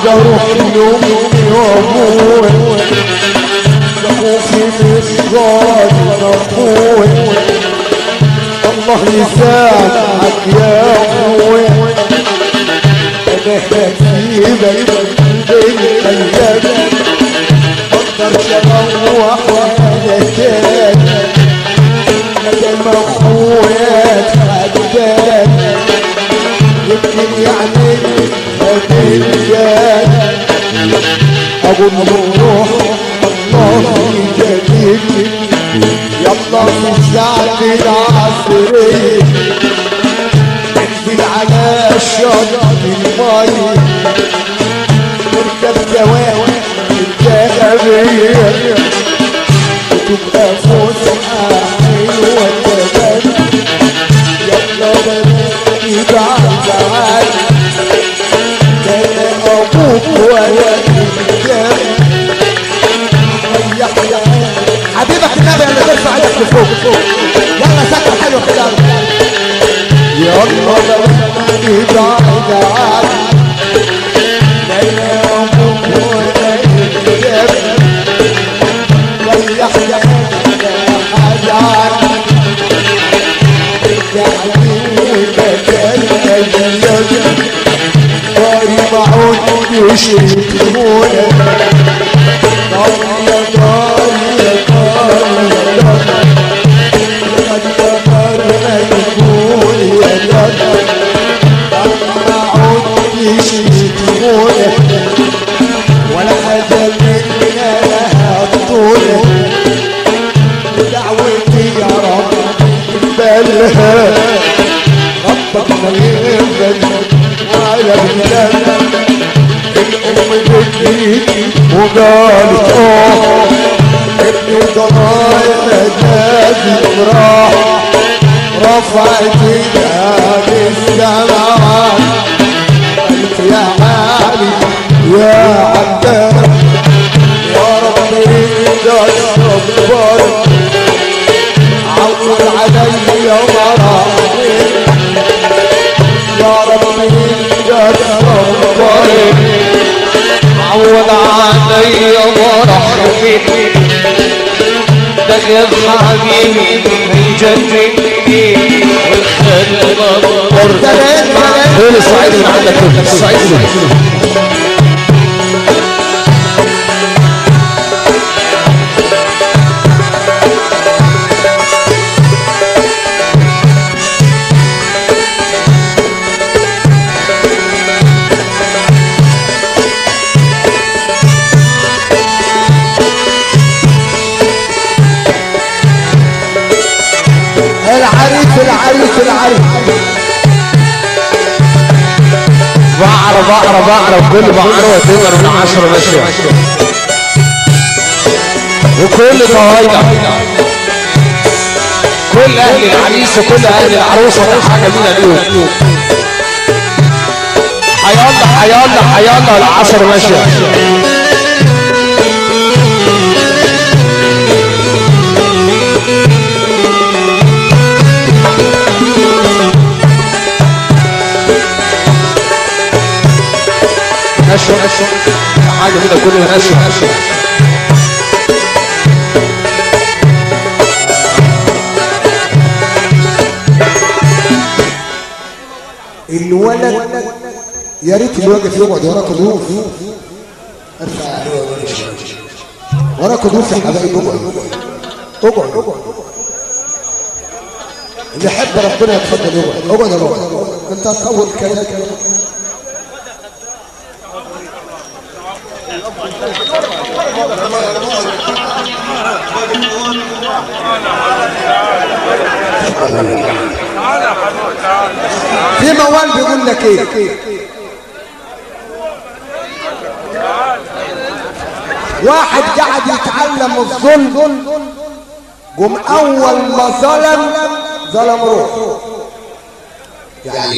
عايز اروح لامي وابوي خوفي مش ظالم اخوي الله يسامحك يا اخوي انا هسيبك بين ايامك مقدرش اروح وانا تاني مدام اخويا اتحداك يمكن يعني هديان اقول روح الله يجازيك يلا في ساعة العصرية انزل على شط المي نركب سوا الذهبية وتبقى فسحة حلوة كمان يلا بناتي بعد عاد لا ابوك ولا الكتاب ريح يا حبيبك النبي اللي ترفع ايدك لفوق يلا سكر حلو كده يلا بناتي بعد عاد لا ابوك ولا الكتاب ريح يا حاجات يشركونا نار يا نار يا نار يا نار قد كفرنا يكون يا نار معود يشركونا ولا حاجة مننا لها بطولة دعوتي يا رب بالها ربك ما يقبل على بلادنا الام بتجيك وقالت اه ابني ضنايا لازم راح رفعت ايدها للسماء قلت يا علي يا عباس يا رب انت الصبر عوض علي مراحل يا رب انت الصبر عوض علي ورحمتي ده غير حبيبي يجنني والخير مضر قول الصعيد اللي عندك كده الصعيد اللي العريس العريس العريس بعرة بعرة بعرة وكل بعرة تقدر من عشرة ماشية وكل طوايلة كل اهل العريس وكل اهل العروسة حاجة جميلة اليوم حيالله حيالله حيالله العشر ماشية نشوة نشوة حاجة كده كله نشوة نشوة الولد يا ريت اللي واقف يقعد ورا كدوف ارفع ورا كدوف يا حبايبي اقعد اقعد اقعد اللي يحب ربنا يتفضل يقعد اقعد يا بابا انت هتطول كلامك في موال بيقول لك ايه واحد قاعد يتعلم الظلم قم اول ما ظلم ظلم روحه يعني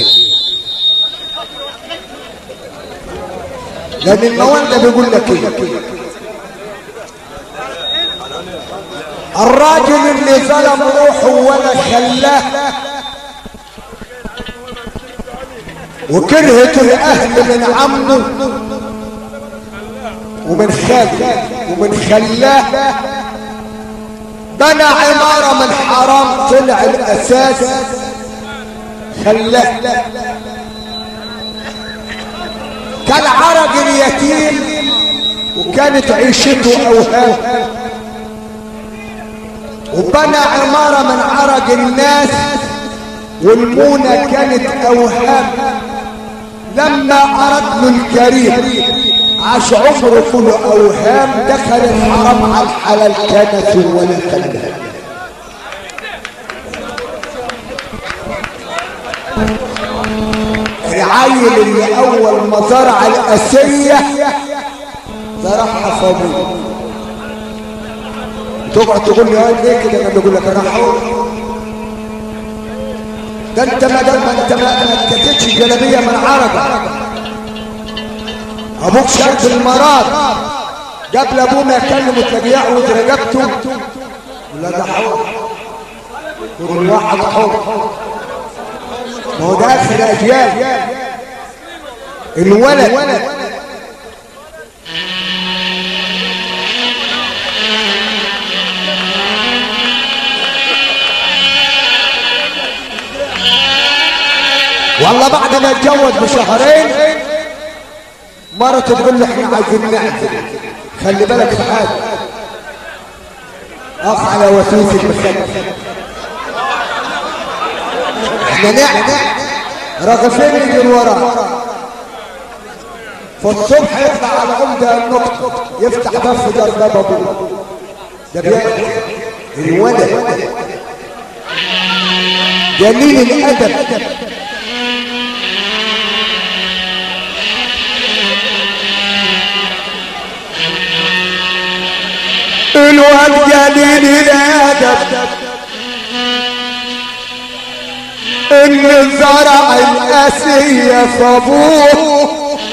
لان الموال ده بيقول لك ايه الراجل اللي ظلم روحه ولا خلاه وكرهت الاهل من عمه ومن خلف ومن خلاه بنى عمارة من حرام طلع الأساس خلاه كان عرج اليتيم وكانت عيشته أوهام وبنى عمارة من عرج الناس والمونة كانت أوهام لما أرد له الكريم عاش عمره كله أوهام دخل الحرام على الحلال كانت ولا خلاه العيل اللي أول ما زرع الأسية زرعها في أبوه تقعد تقول لي هاي ليه كده انا بقول لك انا حر ده انت ما دام ما انت ما ما اتكتتش جلابيه من عربه ابوك شرب المرض قبل ابونا يكلم وتبيعه ورقبته ولا ده حر يقول واحد حر ما هو ده اخر اجيال الولد والله بعد ما اتجوز بشهرين مرته تقول له احنا عايزين نعزل خلي بالك في حاجه اخ على وسوس المسجد احنا نعزل رغفين يجي وراه فالصبح يطلع على عمده النقطة يفتح باب في دار باب ابوه ده بيعمل الولد جميل الادب الواد جليل الادب اللي زرع الاسية في ابوه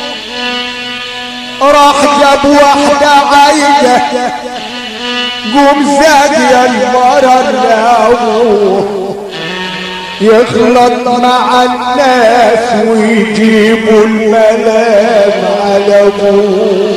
راح جاب واحدة عايدة قوم زاد المرة لابوه يخلط مع الناس ويجيبوا الملام على ابوه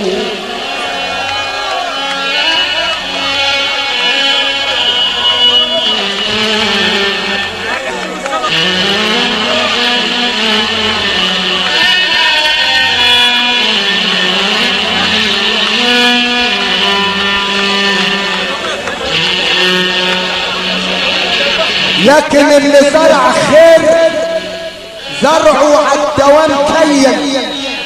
لكن اللي زرع خير زرعه على الدوام كيا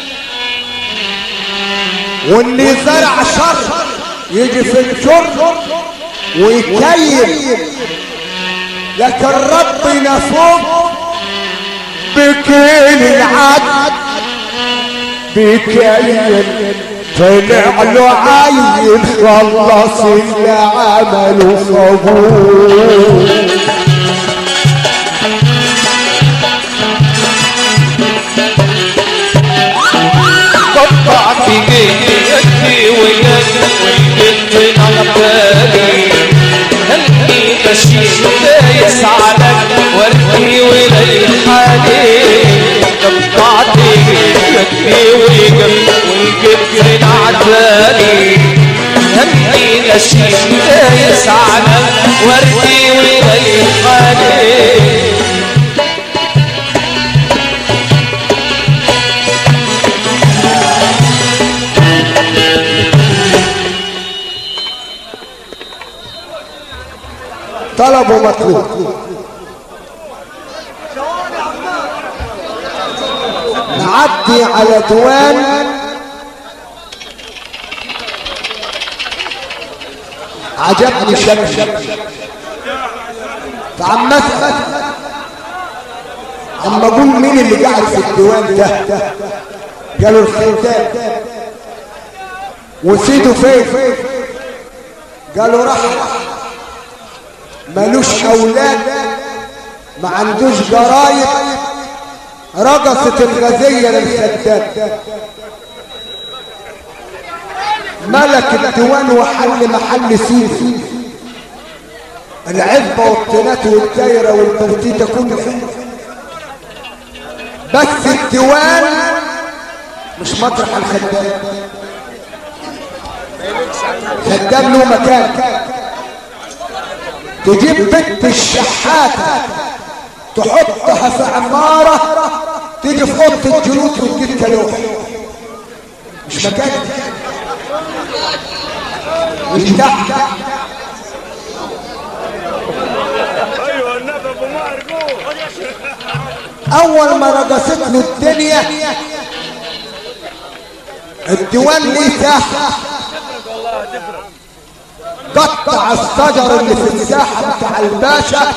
واللي زرع شر يجي في الشر ويكيل لكن ربنا فوق بكيل العدل بكيل طلع له عيل خلص اللي عمله فابوه قطع في جيتي ويدي والبنت نغتالي هلقي بشيش دايس عليك وردي ولي حالي قطعت جيتي ويدي والبنت نعتالي هلقي بشيش دايس عليك وردي ولي حالي طلب ومطلوب نعدي على دوان عجبني شكل فعم اسال عم اقول مين اللي قاعد في الديوان ده قالوا الختان وسيده فين قالوا راح ملوش اولاد ما عندوش جرايد رقصت الغزية للخدام ملك الديوان وحل محل سيف العزبة والطينات والدايرة والبرتيتة كل حاجة بس الديوان مش مطرح الخدام خدام له مكان تجيب بنت الشحاتة تحطها في عمارة تيجي في اوضه الجلوس وتجيب كلوح مش مكان مش تحت ايوه النبي ابو مرجو اول ما رقصت له الدنيا الديوان ليه ساحه قطع الشجر اللي في الساحه بتاع الباشا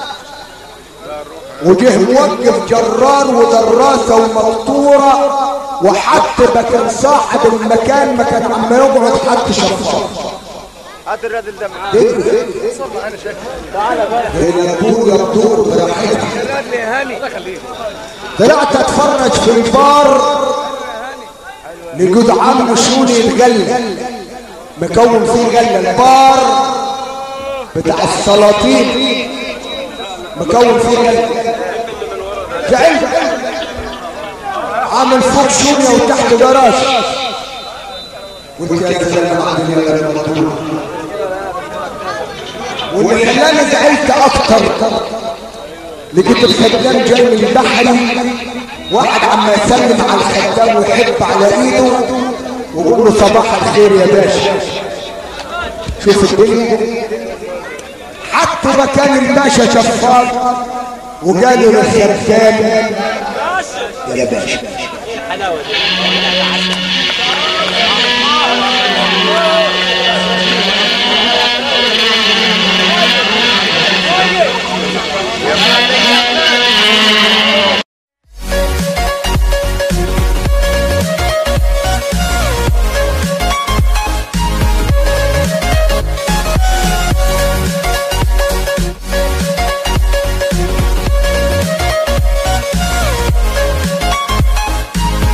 وجه موقف جرار ودراسه ومقطوره وحتى كان صاحب المكان ما كان عم يقعد حد شفاف هات الراجل ده معاه يبدو يبدو براحتك خلاني هاني الله يخليك طلعت اتفرج في البار لجود عم شوني الغلة مكون فيه غلة البار بتاع السلاطين مكون فيه غلة زعلت عامل فوق شونية وتحت جراج وانت يا سلام على الدنيا يا المطلوب واللي خلاني زعلت اكتر لقيت الخدام جاي من البحري واحد عم يسلم على الخدام ويحب على ايده ويقول له صباح الخير يا باشا شوف الدنيا حتى مكان الباشا شفاف وقالوا للخدام يا باشا